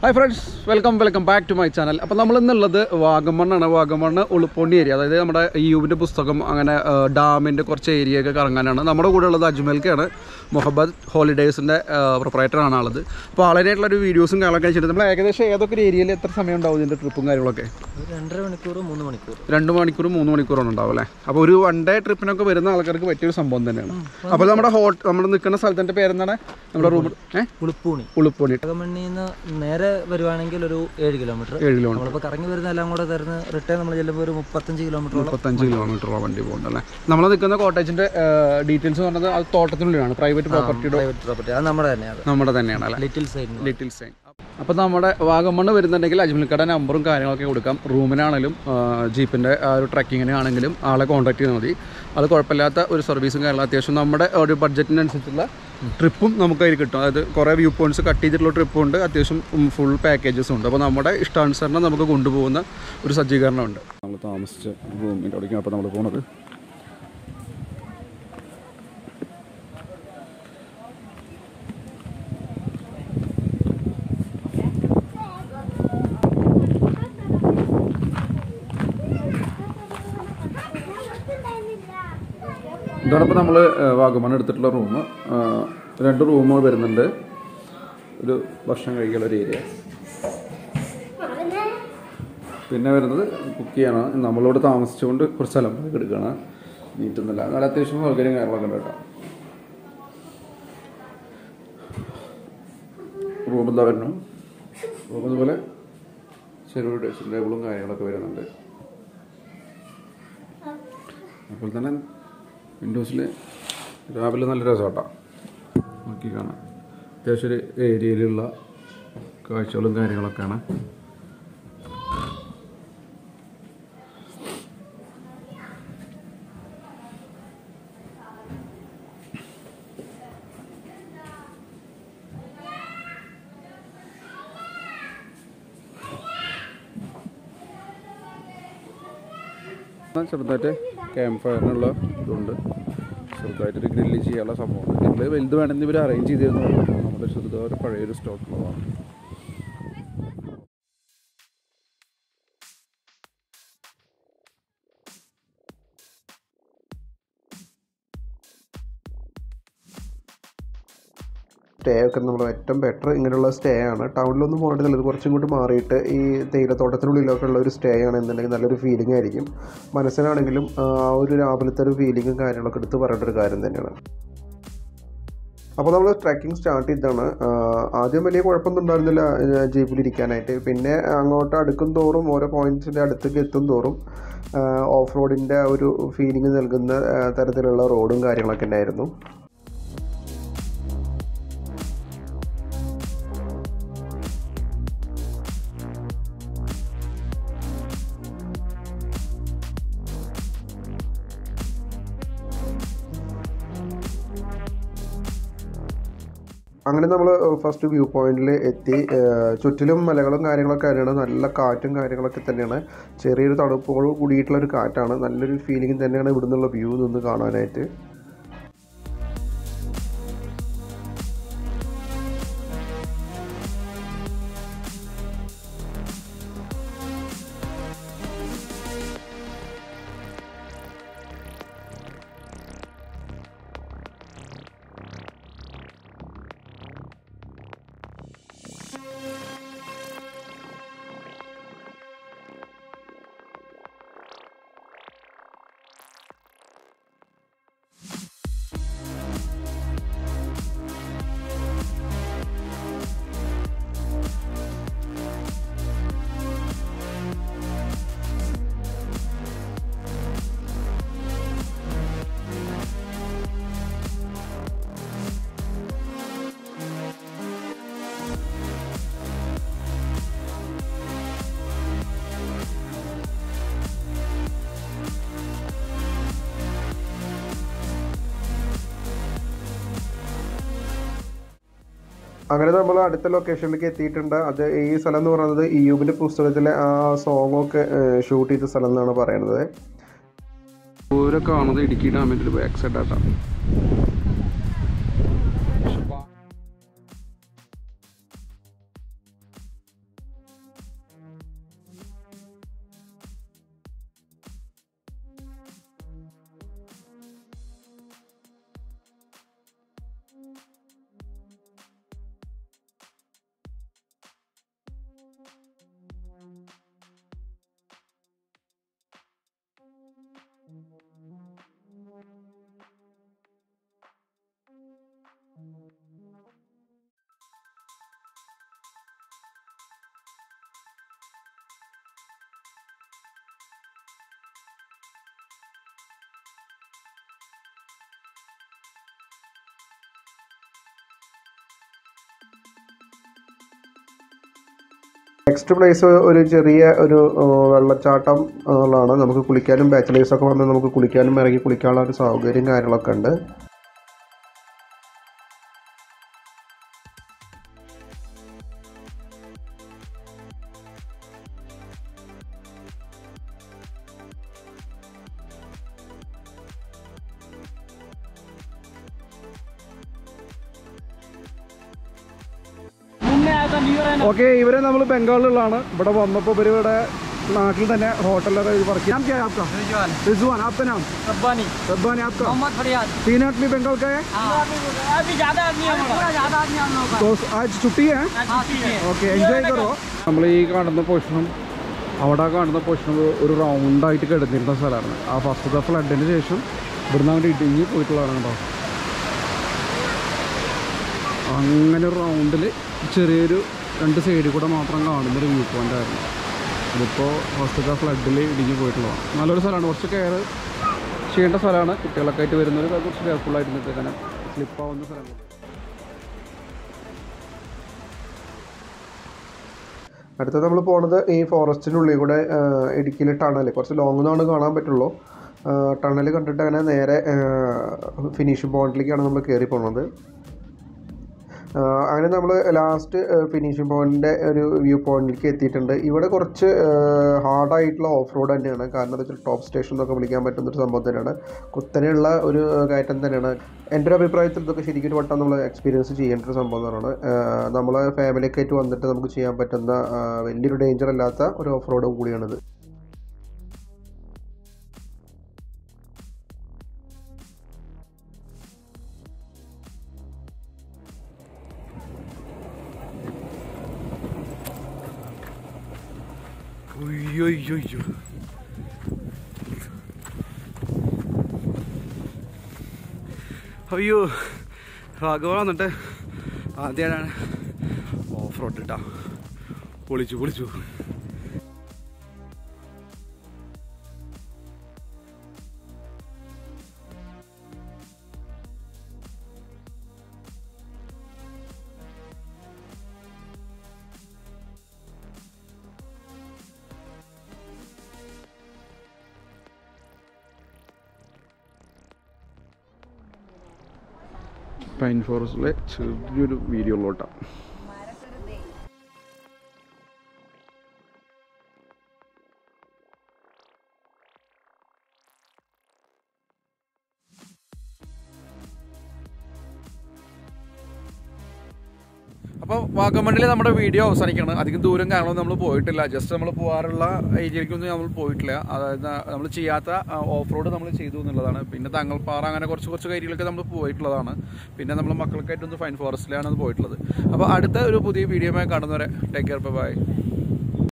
hi friends welcome welcome back to my channel അപ്പോൾ നമ്മൾ ഇന്നുള്ളത് വാഗമണ്ണാണ് വാഗമണ്ണ് ഉളുപ്പൊണ്ടി ഏരിയ അതായത് നമ്മുടെ യൂവിൻ്റെ പുസ്തകം അങ്ങനെ ഡാമിൻ്റെ കുറച്ച് ഏരിയ ഒക്കെ കറങ്ങാനാണ് നമ്മുടെ കൂടെ ഉള്ളത് അജ്മൽക്കാണ് മുഹബദ് ഹോളിഡേയ്സിൻ്റെ പ്രൊപ്പറേറ്ററാണ് ആളത് അപ്പോൾ ആളായിട്ടുള്ള ഒരു വീഡിയോസും കാര്യങ്ങളൊക്കെ വെച്ചിട്ട് നമ്മൾ ഏകദേശം ഏതൊക്കെ ഒരു ഏരിയയിൽ എത്ര സമയം ഉണ്ടാവും ഇതിൻ്റെ ട്രിപ്പും കാര്യങ്ങളൊക്കെ ഒരു രണ്ടര മണിക്കൂർ മൂന്ന് മണിക്കൂർ രണ്ട് മണിക്കൂർ മൂന്ന് മണിക്കൂറാണ് ഉണ്ടാവും അല്ലേ അപ്പോൾ ഒരു വൺ ഡേ ട്രിപ്പിനൊക്കെ വരുന്ന ആൾക്കാർക്ക് പറ്റിയൊരു സംഭവം തന്നെയാണ് അപ്പോൾ നമ്മുടെ ഹോട്ട് നമ്മൾ നിൽക്കുന്ന സ്ഥലത്തിൻ്റെ പേരെന്താണ് നമ്മുടെ റൂം ഏഹ് ഉളുപ്പൂണി ഉളുപ്പൊണി വാഗമണ്ണിൽ നിന്ന് നേരെ വരുവാണെങ്കിൽ ഒരു ഏഴ് കിലോമീറ്റർ ഏഴ് കിലോമീറ്റർ നമ്മളിപ്പോൾ കറങ്ങി വരുന്ന എല്ലാം കൂടെ തരുന്ന റിട്ടേൺ നമ്മൾ ചെല്ലുമ്പോൾ ഒരു മുപ്പത്തഞ്ച് കിലോമീറ്ററോളം മുപ്പത്തഞ്ച് കിലോമീറ്ററോളം വണ്ടി പോകുന്നുണ്ട് അല്ലേ നമ്മൾ നിൽക്കുന്ന കോട്ടേജിന്റെ ഡീറ്റെയിൽസ് പറഞ്ഞത് അത് തോട്ടത്തിനുള്ളിലാണ് പ്രൈവറ്റ് പ്രോപ്പർട്ടിയുടെ പ്രൈവറ്റ് പ്രോപ്പർട്ടി അത് നമ്മുടെ തന്നെയാണ് നമ്മുടെ തന്നെയാണ് അല്ലേ ലിറ്റിൽ സൈഡ് ലിറ്റിൽ സൈൻ അപ്പോൾ നമ്മുടെ വാഗമണ്ണ് വരുന്നുണ്ടെങ്കിൽ അജ്മൽക്കട നമ്പറും കാര്യങ്ങളൊക്കെ കൊടുക്കാം റൂമിനാണെങ്കിലും ജീപ്പിൻ്റെ ആ ഒരു ട്രക്കിങ്ങിന് ആണെങ്കിലും ആളെ കോൺടാക്ട് ചെയ്താൽ മതി അത് കുഴപ്പമില്ലാത്ത ഒരു സർവീസും കാര്യങ്ങളും അത്യാവശ്യം നമ്മുടെ ഒരു ബഡ്ജറ്റിനനുസരിച്ചുള്ള ട്രിപ്പും നമുക്ക് അതിൽ കിട്ടും അതായത് കുറേ വ്യൂ പോയിന്റ്സ് കട്ട് ചെയ്തിട്ടുള്ള ട്രിപ്പും ഉണ്ട് അത്യാവശ്യം ഫുൾ പാക്കേജസും ഉണ്ട് അപ്പോൾ നമ്മുടെ ഇഷ്ടാനുസരണം നമുക്ക് കൊണ്ടുപോകുന്ന ഒരു സജ്ജീകരണമുണ്ട് നമ്മൾ താമസിച്ച റൂമിൻ്റെ അവിടേക്കാണ് അപ്പോൾ നമ്മൾ പോകുന്നത് ഇതാണ് ഇപ്പോൾ നമ്മൾ വാഗമൺ എടുത്തിട്ടുള്ള റൂം രണ്ട് റൂമുകൾ വരുന്നുണ്ട് ഒരു ഭക്ഷണം കഴിക്കാനുള്ള ഒരു ഏരിയ പിന്നെ വരുന്നത് കുക്ക് ചെയ്യണം നമ്മളോട് താമസിച്ചുകൊണ്ട് കുറച്ച് സ്ഥലം എടുക്കുകയാണ് നീറ്റുന്നില്ല നല്ല അത്യാവശ്യം സൗകര്യം കാര്യങ്ങളൊക്കെ ഉണ്ട് കേട്ടോ റൂം എന്താ വരുന്നു റൂം ഇതുപോലെ ചെറിയൊരു ഡ്രസ്സിംഗ് ടേബിളും കാര്യങ്ങളൊക്കെ വരുന്നുണ്ട് അപ്പോൾ തന്നെ വിൻഡോസിൽ രാവിലെ നല്ല രസമാട്ടോ നോക്കി കാണാം അത്യാവശ്യം ഒരു ഏരിയയിലുള്ള കാഴ്ചകളും കാര്യങ്ങളൊക്കെയാണ് ചെറുതായിട്ട് ക്യാമ്പ് ഫയറിനുള്ള ഇതുണ്ട് ചെറുതായിട്ടൊരു ഗ്രില്ല് ചെയ്യാനുള്ള സംഭവം ഗ്രില്ല് വലുത് വേണമെങ്കിൽ ഇവർ അറേഞ്ച് ചെയ്തിരുന്നു നമ്മുടെ ചെറുതായിട്ട് പഴയൊരു സ്റ്റോക്കുള്ളതാണ് സ്റ്റേ ഒക്കെ നമ്മൾ ഏറ്റവും ബെറ്റർ ഇങ്ങനെയുള്ള സ്റ്റേ ആണ് ടൗണിലൊന്നും പോകേണ്ടത് നല്ലത് കുറച്ചും ഇങ്ങോട്ട് മാറിയിട്ട് ഈ തേയിലത്തോട്ടത്തിനുള്ളിലൊക്കെ ഉള്ള ഒരു സ്റ്റേ ആണെന്നുണ്ടെങ്കിൽ നല്ലൊരു ഫീലിംഗ് ആയിരിക്കും മനസ്സിനാണെങ്കിലും ആ ഒരു രാവിലത്തെ ഒരു ഫീലിങ്ങും കാര്യങ്ങളൊക്കെ എടുത്ത് പറയേണ്ട ഒരു കാര്യം തന്നെയാണ് അപ്പോൾ നമ്മൾ ട്രക്കിംഗ് സ്റ്റാർട്ട് ചെയ്താണ് ആദ്യം വലിയ കുഴപ്പമൊന്നും ഉണ്ടായിരുന്നില്ല ജീപ്പിൽ ഇരിക്കാനായിട്ട് പിന്നെ അങ്ങോട്ട് അടുക്കും തോറും ഓരോ പോയിന്റ്സിൻ്റെ അടുത്തേക്ക് എത്തും തോറും ഓഫ് റോഡിൻ്റെ ഒരു ഫീലിംഗ് നൽകുന്ന ആ, തരത്തിലുള്ള റോഡും കാര്യങ്ങളൊക്കെ ഉണ്ടായിരുന്നു അങ്ങനെ നമ്മൾ ഫസ്റ്റ് വ്യൂ പോയിന്റിൽ എത്തി ഏഹ് ചുറ്റിലും മലകളും കാര്യങ്ങളൊക്കെ തന്നെയാണ് നല്ല കാറ്റും കാര്യങ്ങളൊക്കെ തന്നെയാണ് ചെറിയൊരു തണുപ്പോട് കൂടിയിട്ടുള്ള ഒരു കാറ്റാണ് നല്ലൊരു ഫീലിംഗ് തന്നെയാണ് ഇവിടെ നിന്നുള്ള വ്യൂ നിന്ന് കാണാനായിട്ട് അങ്ങനെ നമ്മൾ അടുത്ത ലൊക്കേഷനിലേക്ക് എത്തിയിട്ടുണ്ട് അത് ഈ സ്ഥലം എന്ന് പറയുന്നത് ഇയൂബിൻ്റെ പുസ്തകത്തിലെ ആ സോങ് ഒക്കെ ഷൂട്ട് ചെയ്ത സ്ഥലം എന്നാണ് പറയുന്നത് ഓരോ കാണുന്നത് ഇടുക്കി ഡാമിൻ്റെ ഒരു ബാക്ക് സൈഡ് ആട്ടാണ് നെക്സ്റ്റ് പ്ലേസ് ഒരു ചെറിയ ഒരു ആ, വെള്ളച്ചാട്ടം ഉള്ളതാണ് നമുക്ക് കുളിക്കാനും ബാച്ചിലേഴ്സൊക്കെ വന്ന് നമുക്ക് കുളിക്കാനും ഇറങ്ങി കുളിക്കാനുള്ള ഒരു സൗകര്യം കാര്യങ്ങളൊക്കെ ഉണ്ട് ഓക്കെ ഇവരെ നമ്മൾ ബംഗാളിലുള്ളതാണ് ഇവിടെ വന്നപ്പോൾ ഇവർ ഇവിടെ നാട്ടിൽ തന്നെ ഹോട്ടലിലൊക്കെ വർക്ക് ചെയ്യാം क्या है आपका रिजवान रिजवान आपका नाम रब्बानी रब्बानी आपका मोहम्मद फरियाद तीन आदमी बंगाल का है अभी ज्यादा आदमी है हमारा ज्यादा आदमी हम लोग तो आज छुट्टी है हाँ ठीक है ഓക്കെ എൻജോയ് കറോ നമ്മൾ ഈ കാണുന്ന പൊസിഷനും അവിടെ കാണുന്ന പൊസിഷനും ഒരു റൗണ്ടായിട്ട് കിടന്നിരുന്ന സ്ഥലമാണ് ആ ഫസ്റ്റത്തെ ഫ്ലഡിന് ശേഷം ഇവിടുന്ന് അങ്ങോട്ട് ഇടിഞ്ഞ് പോയിട്ടുള്ളതാണ് കേട്ടോ അങ്ങനെ ഒരു റൗണ്ടിൽ ചെറിയൊരു രണ്ട് സൈഡിൽ കൂടെ മാത്രം കാണുന്നൊരു വ്യൂ പോയിൻ്റ് ആയിരുന്നു ഇതിപ്പോൾ ഫസ്റ്റത്തെ ഫ്ലഡിൽ ഇടിഞ്ഞ് പോയിട്ടുള്ളതാണ് നല്ലൊരു സ്ഥലമാണ് കുറച്ച് കെയർ ചെയ്യേണ്ട സ്ഥലമാണ് കുട്ടികളൊക്കെ ആയിട്ട് വരുന്നവർ കുറച്ച് കെയർഫുള്ളായിട്ട് നിൽക്കുക കാരണം സ്ലിപ്പാവുന്ന സ്ഥലങ്ങൾ അടുത്തത് നമ്മൾ പോണത് ഈ ഫോറസ്റ്റിനുള്ളിൽ കൂടെ ഇടുക്കിയിൽ ടണൽ കുറച്ച് ലോങ് നിന്നാണ് കാണാൻ പറ്റുള്ളൂ ടണൽ കണ്ടിട്ട് അങ്ങനെ നേരെ ഫിനിഷിംഗ് പോയിന്റിലേക്കാണ് നമ്മൾ കയറി പോകുന്നത് ആ, അങ്ങനെ നമ്മൾ ലാസ്റ്റ് ഫിനിഷിംഗ് പോയിന്റിൻ്റെ ഒരു വ്യൂ പോയിന്റിലേക്ക് എത്തിയിട്ടുണ്ട് ഇവിടെ കുറച്ച് ഹാർഡായിട്ടുള്ള ഓഫ് റോഡ് തന്നെയാണ് കാരണം എന്താ വെച്ചാൽ ടോപ്പ് സ്റ്റേഷൻ എന്നൊക്കെ വിളിക്കാൻ പറ്റുന്ന ഒരു സംഭവം തന്നെയാണ് കുത്തനെയുള്ള ഒരു കയറ്റം തന്നെയാണ് എൻ്റെ ഒരു അഭിപ്രായത്തിൽ ഇതൊക്കെ ശരിക്കും ഒരു വട്ടം നമ്മൾ എക്സ്പീരിയൻസ് ചെയ്യേണ്ട ഒരു സംഭവം തന്നെയാണ് നമ്മൾ ഫാമിലിയൊക്കെ ആയിട്ട് വന്നിട്ട് നമുക്ക് ചെയ്യാൻ പറ്റുന്ന ആ, വലിയൊരു ഡേഞ്ചർ അല്ലാത്ത ഒരു ഓഫ് റോഡും കൂടിയാണിത് അയ്യോ അയ്യോ രാഘവ വന്നിട്ട് ആദ്യമാണ് ഓഫ് റോഡ് ഇട്ടാ പൊളിച്ചു പൊളിച്ചു പൈൻ ഫോറസ്റ്റിലെ ചെറിയൊരു വീഡിയോ ഉള്ളോട്ടാണ് അപ്പോൾ വാഗമണ്ണിൽ നമ്മുടെ വീഡിയോ അവസാനിക്കണം അധികം ദൂരം കാര്യങ്ങളൊന്നും നമ്മൾ പോയിട്ടില്ല ജസ്റ്റ് നമ്മൾ പോകാറുള്ള ഏരിയയിലേക്കൊന്നും നമ്മൾ പോയിട്ടില്ല അതായത് നമ്മൾ ചെയ്യാത്ത ഓഫ് റോഡ് നമ്മൾ ചെയ്തു എന്നുള്ളതാണ് പിന്നെ തങ്ങൾപ്പാറ അങ്ങനെ കുറച്ച് കുറച്ച് കാര്യങ്ങളൊക്കെ നമ്മൾ പോയിട്ടുള്ളതാണ് പിന്നെ നമ്മൾ മക്കൾക്കായിട്ടൊന്ന് ഫൈൻ ഫോറസ്റ്റിലാണ് അത് പോയിട്ടുള്ളത് അപ്പോൾ അടുത്ത ഒരു പുതിയ വീഡിയോ കാണുന്നവരെ ടേക്ക് കെയർ ബൈ